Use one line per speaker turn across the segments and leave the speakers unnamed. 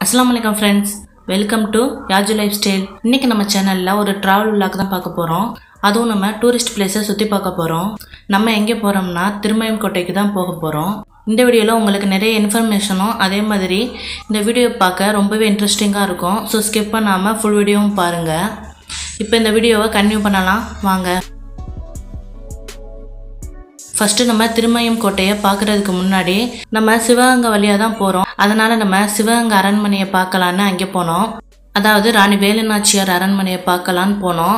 அஸ்ஸலாமு அலைக்கும் friends welcome to Yaju lifestyle இன்றைக்கி நம்ம சேனலில் ஒரு ட்ராவல் vlog தான் பார்க்க போகிறோம் அதுவும் நம்ம டூரிஸ்ட் பிளேஸை சுற்றி பார்க்க போகிறோம் நம்ம எங்கே போகிறோம்னா திருமயம் கோட்டைக்கு தான் போக போகிறோம் இந்த வீடியோவில் உங்களுக்கு நிறைய இன்ஃபர்மேஷனும் அதே மாதிரி இந்த வீடியோ பார்க்க ரொம்பவே இன்ட்ரெஸ்டிங்காக இருக்கும் ஸோ ஸ்கிப் பண்ணாமல் ஃபுல் வீடியோவும் பாருங்கள் இப்போ இந்த வீடியோவை கன்டினியூ பண்ணலாம் வாங்க ஃபஸ்ட்டு நம்ம திருமயம் கோட்டையை பார்க்குறதுக்கு முன்னாடி நம்ம சிவகங்கை வழியாக தான் போகிறோம் அதனால் நம்ம சிவகங்கை அரண்மனையை பார்க்கலான்னு அங்கே போனோம் அதாவது ராணி வேலுநாச்சியார் அரண்மனையை பார்க்கலான்னு போனோம்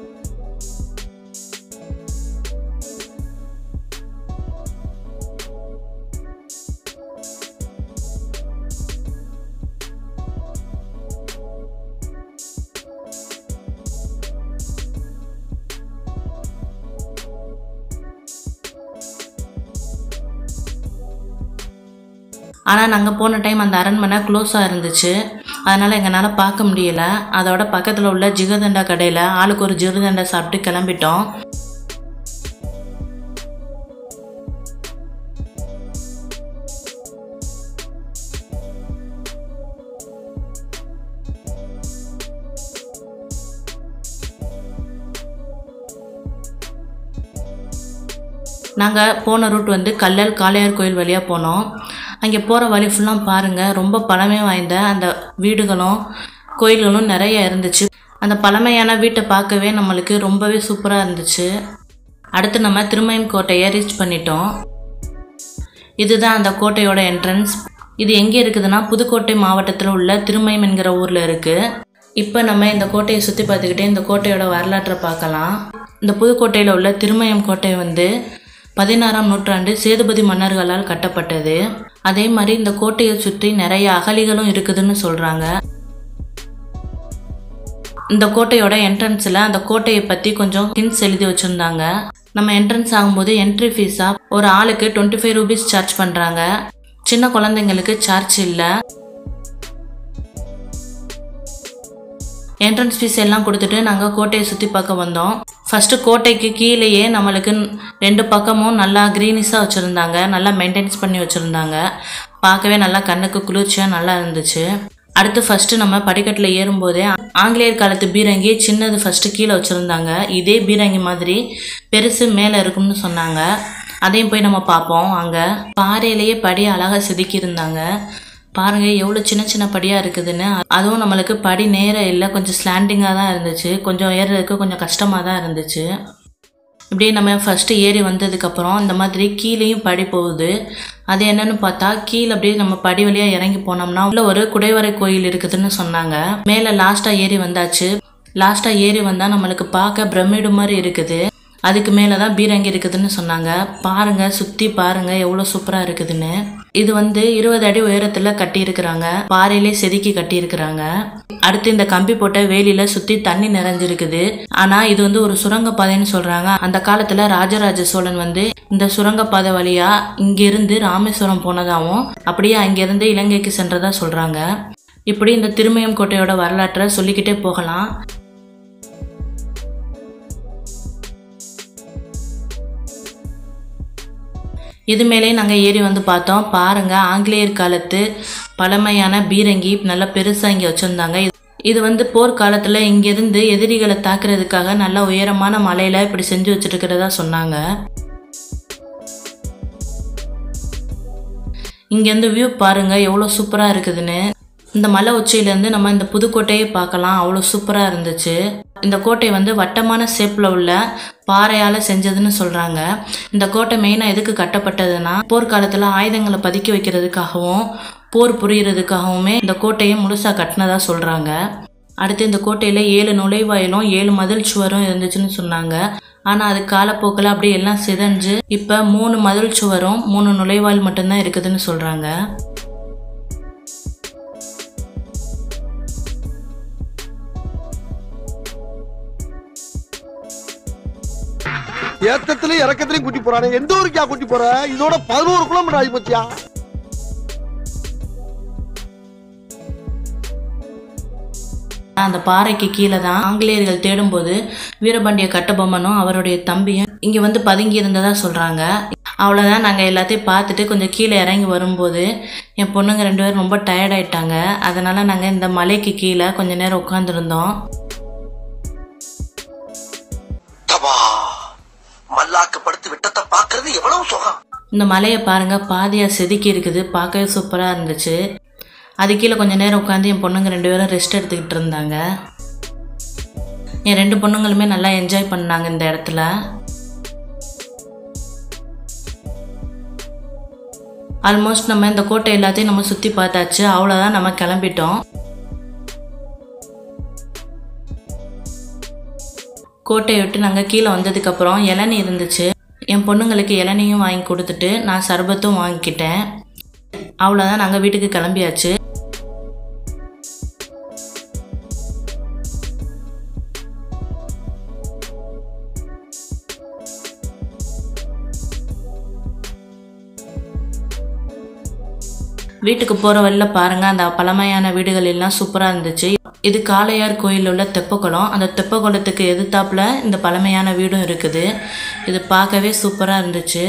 ஆனால் நாங்கள் போன டைம் அந்த அரண்மனை க்ளோஸாக இருந்துச்சு அதனால் எங்களால் பார்க்க முடியல அதோட பக்கத்தில் உள்ள ஜிகதண்டா கடையில் ஆளுக்கு ஒரு ஜிகதண்டா சாப்பிட்டு கிளம்பிட்டோம் நாங்கள் போன ரூட் வந்து கல்லல் காளையார் கோயில் வழியாக போனோம் அங்கே போகிற வழி ஃபுல்லாக பாருங்கள் ரொம்ப பழமை வாய்ந்த அந்த வீடுகளும் கோயில்களும் நிறைய இருந்துச்சு அந்த பழமையான வீட்டை பார்க்கவே நம்மளுக்கு ரொம்பவே சூப்பராக இருந்துச்சு அடுத்து நம்ம திருமயம் கோட்டையை ரீச் பண்ணிட்டோம் இதுதான் அந்த கோட்டையோட என்ட்ரன்ஸ் இது எங்கே இருக்குதுன்னா புதுக்கோட்டை மாவட்டத்தில் உள்ள திருமயம் என்கிற ஊரில் இருக்குது இப்போ நம்ம இந்த கோட்டையை சுற்றி பார்த்துக்கிட்டே இந்த கோட்டையோட வரலாற்றை பார்க்கலாம் இந்த புதுக்கோட்டையில் உள்ள திருமயம் கோட்டை வந்து பதினாறாம் நூற்றாண்டு சேதுபதி மன்னர்களால் கட்டப்பட்டது அதே மாதிரி இந்த கோட்டையை சுற்றி நிறைய அகலிகளும் இருக்குதுன்னு சொல்கிறாங்க இந்த கோட்டையோட என்ட்ரன்ஸில் அந்த கோட்டையை பற்றி கொஞ்சம் ஹிண்ட்ஸ் எழுதி வச்சுருந்தாங்க நம்ம என்ட்ரன்ஸ் ஆகும்போது என்ட்ரி ஃபீஸாக ஒரு ஆளுக்கு டுவெண்ட்டி ஃபைவ் ருபீஸ் சார்ஜ் பண்ணுறாங்க சின்ன குழந்தைங்களுக்கு சார்ஜ் இல்லை என்ட்ரன்ஸ் ஃபீஸ் எல்லாம் கொடுத்துட்டு நாங்கள் கோட்டையை சுற்றி பார்க்க வந்தோம் ஃபஸ்ட்டு கோட்டைக்கு கீழேயே நம்மளுக்கு ரெண்டு பக்கமும் நல்லா க்ரீனிஸாக வச்சுருந்தாங்க நல்லா மெயின்டைன்ஸ் பண்ணி வச்சுருந்தாங்க பார்க்கவே நல்லா கண்ணுக்கு குளிர்ச்சியாக நல்லா இருந்துச்சு அடுத்து ஃபஸ்ட்டு நம்ம படிக்கட்டில் ஏறும்போதே ஆங்கிலேயர் காலத்து பீரங்கி சின்னது ஃபஸ்ட்டு கீழே வச்சுருந்தாங்க இதே பீரங்கி மாதிரி பெருசு மேலே இருக்கும்னு சொன்னாங்க அதையும் போய் நம்ம பார்ப்போம் அங்கே பாறையிலேயே படி அழகாக செதுக்கியிருந்தாங்க பாருங்க எவ்வளோ சின்ன சின்ன படியாக இருக்குதுன்னு அதுவும் நம்மளுக்கு படி நேரம் இல்லை கொஞ்சம் ஸ்லாண்டிங்காக தான் இருந்துச்சு கொஞ்சம் ஏறுறதுக்கு கொஞ்சம் கஷ்டமாக தான் இருந்துச்சு இப்படியே நம்ம ஃபஸ்ட்டு ஏறி வந்ததுக்கப்புறம் இந்த மாதிரி கீழேயும் படி போகுது அது என்னன்னு பார்த்தா கீழே அப்படியே நம்ம படி வழியாக இறங்கி போனோம்னா உள்ள ஒரு குடைவரை கோயில் இருக்குதுன்னு சொன்னாங்க மேலே லாஸ்ட்டாக ஏறி வந்தாச்சு லாஸ்ட்டாக ஏறி வந்தால் நம்மளுக்கு பார்க்க பிரமிடு மாதிரி இருக்குது அதுக்கு மேலே தான் பீரங்கி இருக்குதுன்னு சொன்னாங்க பாருங்க சுற்றி பாருங்க எவ்வளோ சூப்பராக இருக்குதுன்னு இது வந்து இருபது அடி உயரத்தில் கட்டியிருக்கிறாங்க பாறையிலே செதுக்கி கட்டியிருக்கிறாங்க அடுத்து இந்த கம்பி போட்ட வேலியில சுற்றி தண்ணி நிறைஞ்சிருக்குது ஆனால் இது வந்து ஒரு சுரங்கப்பாதைன்னு சொல்கிறாங்க அந்த காலத்தில் ராஜராஜ சோழன் வந்து இந்த சுரங்கப்பாதை வழியாக இங்கிருந்து ராமேஸ்வரம் போனதாகவும் அப்படியே அங்கிருந்து இலங்கைக்கு சென்றதா சொல்கிறாங்க இப்படி இந்த திருமயம் கோட்டையோட வரலாற்றை சொல்லிக்கிட்டே போகலாம் இது மேலே நாங்கள் ஏறி வந்து பார்த்தோம் பாருங்கள் ஆங்கிலேயர் காலத்து பழமையான பீரங்கி நல்லா பெருசாக இங்கே வச்சுருந்தாங்க இது வந்து போர்க்காலத்தில் இங்கேருந்து எதிரிகளை தாக்குறதுக்காக நல்லா உயரமான மலையில் இப்படி செஞ்சு வச்சுருக்கிறதா சொன்னாங்க இங்கேருந்து வியூ பாருங்கள் எவ்வளோ சூப்பராக இருக்குதுன்னு இந்த மலை உச்சியிலேருந்து நம்ம இந்த புதுக்கோட்டையை பார்க்கலாம் அவ்வளோ சூப்பராக இருந்துச்சு இந்த கோட்டை வந்து வட்டமான ஷேப்பில் உள்ள பாறையால் செஞ்சதுன்னு சொல்கிறாங்க இந்த கோட்டை மெயினாக எதுக்கு கட்டப்பட்டதுன்னா போர்க்காலத்தில் ஆயுதங்களை பதுக்கி வைக்கிறதுக்காகவும் போர் புரியறதுக்காகவுமே இந்த கோட்டையை முழுசாக கட்டினதாக சொல்கிறாங்க அடுத்து இந்த கோட்டையில் ஏழு நுழைவாயிலும் ஏழு மதில் சுவரும் இருந்துச்சுன்னு சொன்னாங்க ஆனால் அது காலப்போக்கில் அப்படியே எல்லாம் சிதைஞ்சு இப்போ மூணு மதில் சுவரும் மூணு நுழைவாயில் மட்டும்தான் இருக்குதுன்னு சொல்கிறாங்க
ஏத்தத்திலயும் இறக்கத்திலயும் கூட்டி போறானே எந்த ஊருக்கா கூட்டி போற இதோட பதினோரு கிலோமீட்டர் ஆகி போச்சியா
அந்த பாறைக்கு கீழே தான் ஆங்கிலேயர்கள் தேடும்போது வீரபாண்டிய கட்டபொம்மனும் அவருடைய தம்பியும் இங்கே வந்து பதுங்கி இருந்ததா சொல்கிறாங்க அவ்வளோதான் நாங்கள் எல்லாத்தையும் பார்த்துட்டு கொஞ்சம் கீழே இறங்கி வரும்போது என் பொண்ணுங்க ரெண்டு பேரும் ரொம்ப டயர்ட் ஆயிட்டாங்க அதனால் நாங்கள் இந்த மலைக்கு கீழே கொஞ்ச நேரம் உட்காந்துருந்தோம்
தபா மல்லாக்கு படுத்து விட்டத்தை பாக்குறது எவ்வளவு சுகம்
இந்த மலையை பாருங்கள் பாதியாக செதுக்கி இருக்குது பார்க்கவே சூப்பராக இருந்துச்சு அது கீழே கொஞ்ச நேரம் உட்காந்து என் பொண்ணுங்க ரெண்டு பேரும் ரெஸ்ட் எடுத்துக்கிட்டு இருந்தாங்க என் ரெண்டு பொண்ணுங்களுமே நல்லா என்ஜாய் பண்ணாங்க இந்த இடத்துல ஆல்மோஸ்ட் நம்ம இந்த கோட்டை எல்லாத்தையும் நம்ம சுற்றி பார்த்தாச்சு அவ்வளோதான் நம்ம கிளம்பிட்டோம் கோட்டையை விட்டு நாங்கள் கீழே வந்ததுக்கப்புறம் இளநீ இருந்துச்சு என் பொண்ணுங்களுக்கு இளநியும் வாங்கி கொடுத்துட்டு நான் சர்பத்தும் வாங்கிக்கிட்டேன் அவ்வளோதான் நாங்கள் வீட்டுக்கு கிளம்பியாச்சு வீட்டுக்கு போகிற வழியில் பாருங்கள் அந்த பழமையான வீடுகள் எல்லாம் சூப்பராக இருந்துச்சு இது காளையார் கோயில் உள்ள தெப்பக்குளம் அந்த தெப்பக்குளத்துக்கு எதிர்த்தாப்புல இந்த பழமையான வீடும் இருக்குது இது பார்க்கவே சூப்பராக இருந்துச்சு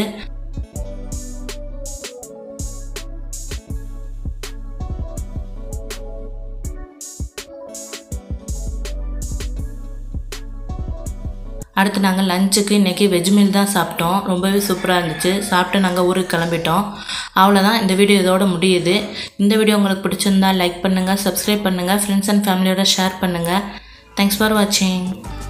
அடுத்து நாங்கள் லஞ்சுக்கு இன்றைக்கி வெஜ் மீல் தான் சாப்பிட்டோம் ரொம்பவே சூப்பராக இருந்துச்சு சாப்பிட்டு நாங்கள் ஊருக்கு கிளம்பிட்டோம் அவ்வளோதான் இந்த வீடியோ இதோட முடியுது இந்த வீடியோ உங்களுக்கு பிடிச்சிருந்தா லைக் பண்ணுங்கள் சப்ஸ்கிரைப் பண்ணுங்கள் ஃப்ரெண்ட்ஸ் அண்ட் ஃபேமிலியோட ஷேர் பண்ணுங்கள் தேங்க்ஸ் ஃபார் வாட்சிங்